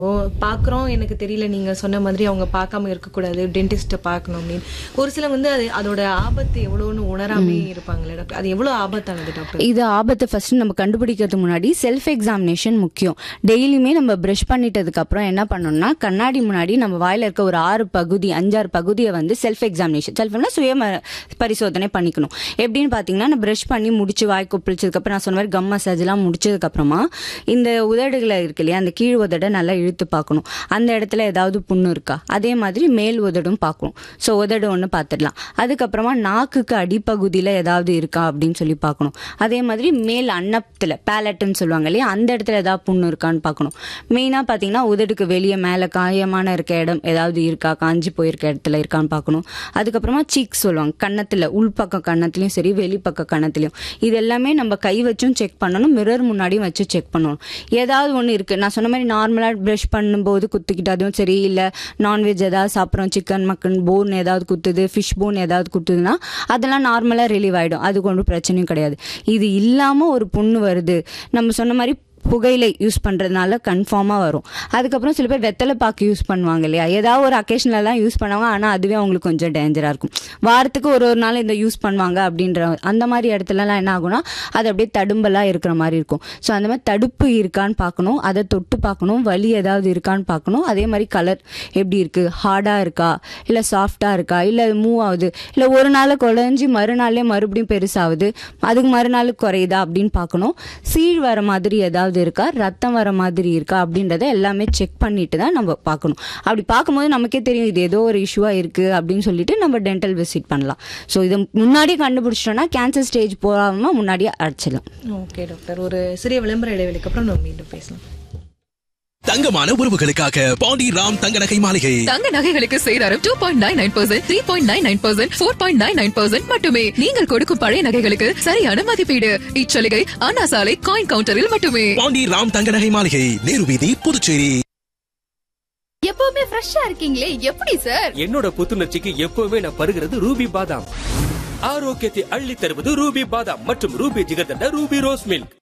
ஓ பாக்குறோம் எனக்கு தெரியல நீங்க சொன்ன மாதிரி அவங்க பார்க்காம இருக்கக்கூடாது டென்டிஸ்ட பார்க்கணும் அப்படின்னு ஒரு சில வந்து அது அதோட ஆபத்து எவ்வளவுன்னு உணராமே இருப்பாங்களே டாக்டர் அது எவ்வளவு ஆபத்தானது டாக்டர் இது ஆபத்தை ஃபர்ஸ்ட் நம்ம கண்டுபிடிக்கிறதுக்கு முன்னாடி செல்ஃப் எக்ஸாமினேஷன் முக்கியம் டெய்லியுமே நம்ம ப்ரஷ் பண்ணிட்டதுக்கு அப்புறம் என்ன பண்ணணும்னா கண்ணாடி முன்னாடி நம்ம வாயில இருக்க ஒரு ஆறு பகுதி அஞ்சாறு பகுதியை வந்து செல்ஃப் எக்ஸாமினேஷன் செல்ஃப்னா சுய ம- பரிசோதனை பண்ணிக்கணும் எப்படின்னு பார்த்தீங்கன்னா நான் ப்ரஷ் பண்ணி முடிச்சு வாய் கொப்பளிச்சதுக்கு அப்புறம் நான் சொன்ன மாதிரி கம் மசாஜ்லாம் முடிச்சதுக்கு அப்புறமா இந்த உதடுகளை இருக்கு இல்லையா அந்த கீழ் உதடை நல்லா இழுத்து பார்க்கணும் அந்த இடத்துல ஏதாவது புண்ணு இருக்கா அதே மாதிரி மேல் உதடும் பார்க்கணும் ஸோ உதடு ஒன்று பார்த்துடலாம் அதுக்கப்புறமா நாக்குக்கு அடிப்பகுதியில் ஏதாவது இருக்கா அப்படின்னு சொல்லி பார்க்கணும் அதே மாதிரி மேல் அன்னத்தில் பேலட்டுன்னு சொல்லுவாங்க இல்லையா அந்த இடத்துல ஏதாவது புண்ணு இருக்கான்னு பார்க்கணும் மெயினாக பார்த்தீங்கன்னா உதடுக்கு வெளியே மேலே காயமான இருக்க இடம் ஏதாவது இருக்கா காஞ்சி போயிருக்க இடத்துல இருக்கான்னு பார்க்கணும் அதுக்கப்புறமா சீக் சொல்லுவாங்க கன்னத்தில் உள்பக்க கன்னத்துலையும் சரி வெளிப்பக்க கன்னத்துலையும் இது எல்லாமே நம்ம கை வச்சும் செக் பண்ணணும் மிரர் முன்னாடியும் வச்சு செக் பண்ணணும் ஏதாவது ஒன்று இருக்குது நான் சொன்ன மாதிரி நார்மலாக ப்ரஷ் பண்ணும்போது குத்திக்கிட்டு அதுவும் சரி இல்லை நான்வெஜ் ஏதாவது சாப்பிட்றோம் சிக்கன் மக்கன் போன் ஏதாவது குத்துது ஃபிஷ் போன் ஏதாவது குத்துதுன்னா அதெல்லாம் நார்மலாக ரிலீவ் ஆகிடும் அதுக்கு ஒன்றும் பிரச்சனையும் கிடையாது இது இல்லாமல் ஒரு புண்ணு வருது நம்ம சொன்ன மாதிரி புகையிலை யூஸ் பண்ணுறதுனால கன்ஃபார்மாக வரும் அதுக்கப்புறம் சில பேர் வெத்தலை பாக்கு யூஸ் பண்ணுவாங்க இல்லையா ஏதாவது ஒரு அக்கேஷனலாம் யூஸ் பண்ணுவாங்க ஆனால் அதுவே அவங்களுக்கு கொஞ்சம் டேஞ்சராக இருக்கும் வாரத்துக்கு ஒரு ஒரு நாள் இந்த யூஸ் பண்ணுவாங்க அப்படின்ற அந்த மாதிரி இடத்துலலாம் என்ன ஆகும்னா அது அப்படியே தடும்பலாக இருக்கிற மாதிரி இருக்கும் ஸோ அந்த மாதிரி தடுப்பு இருக்கான்னு பார்க்கணும் அதை தொட்டு பார்க்கணும் வலி ஏதாவது இருக்கான்னு பார்க்கணும் அதே மாதிரி கலர் எப்படி இருக்குது ஹார்டாக இருக்கா இல்லை சாஃப்டாக இருக்கா இல்லை மூவ் ஆகுது இல்லை ஒரு நாள் குழஞ்சி மறுநாளே மறுபடியும் பெருசாகுது அதுக்கு மறுநாள் குறையுதா அப்படின்னு பார்க்கணும் சீழ் வர மாதிரி ஏதாவது இருக்கா ரத்தம் வர மாதிரி இருக்கா அப்படின்றத எல்லாமே செக் பண்ணிட்டு தான் நம்ம பார்க்கணும் அப்படி பார்க்கும்போது நமக்கே தெரியும் இது ஏதோ ஒரு இஷ்யூவாக இருக்குது அப்படின்னு சொல்லிட்டு நம்ம டென்டல் விசிட் பண்ணலாம் ஸோ இதை முன்னாடியே கண்டுபிடிச்சிட்டோம்னா கேன்சர் ஸ்டேஜ் போகாமல் முன்னாடியே அடிச்சிடலாம் ஓகே டாக்டர் ஒரு சிறிய விளம்பர இடைவெளிக்கு அப்புறம் நம்ம மீண்டும் பேசலாம் தங்கமான உறவுகளுக்காக பாண்டி ராம் தங்க நகை மாளிகை தங்க நகைகளுக்கு சேதாரம் two point nine nine percent three point nine nine percent four point nine nine percent மட்டுமே நீங்கள் கொடுக்கும் பழைய நகைகளுக்கு சரியான மதிப்பீடு இச்சலுகை அண்ணா சாலை காயின் கவுண்டரில் மட்டுமே பாண்டி ராம் தங்க நகை மாளிகை நேரு வீதி புதுச்சேரி எப்பவுமே ஃப்ரெஷ்ஷா இருக்கீங்களே எப்படி சார் என்னோட புத்துணர்ச்சிக்கு எப்பவுமே நான் பருகிறது ரூபி பாதாம் ஆரோக்கியத்தை அள்ளி தருவது ரூபி பாதாம் மற்றும் Ruby jigarthanda Ruby rose milk